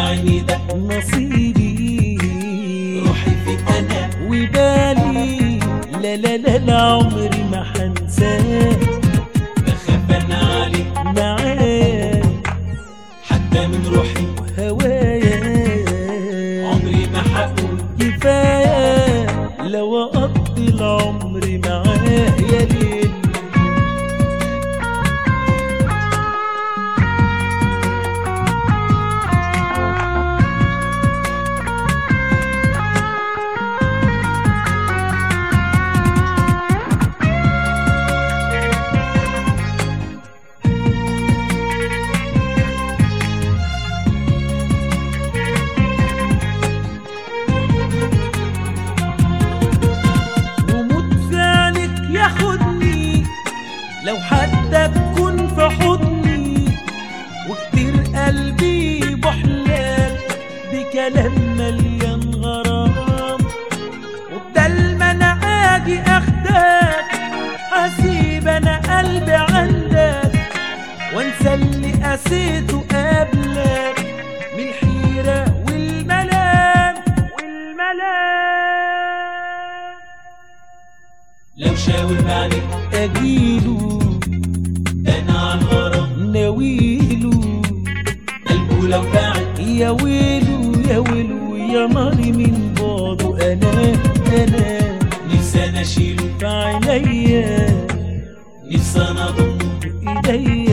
عيني ده نصيبي روحي فيك انا وبالي لا لا لا لا عمري ما حنساه بخاف انا عليك معاه حتى من روحي هوايا عمري ما حقول كفاية لو أقضي العمر معاه يا ليل وموت في عينك ياخدني لو حتى تكون في حضني وكتير قلبي بحلال بكلام مليان غرام وبدل ما انا اجي اخدك هسيب انا قلبي عندك وانسى اللي قسيته قبلك من الحيرة والملام والملام لو شاور بعينك اجيله ده انا على الغرام ناويله قلبه لو بعد يا ويلو يا ويلو يا ناري من بعده انا انا نفسي انا اشيله في عينيا نفسي انا اضمه بايديا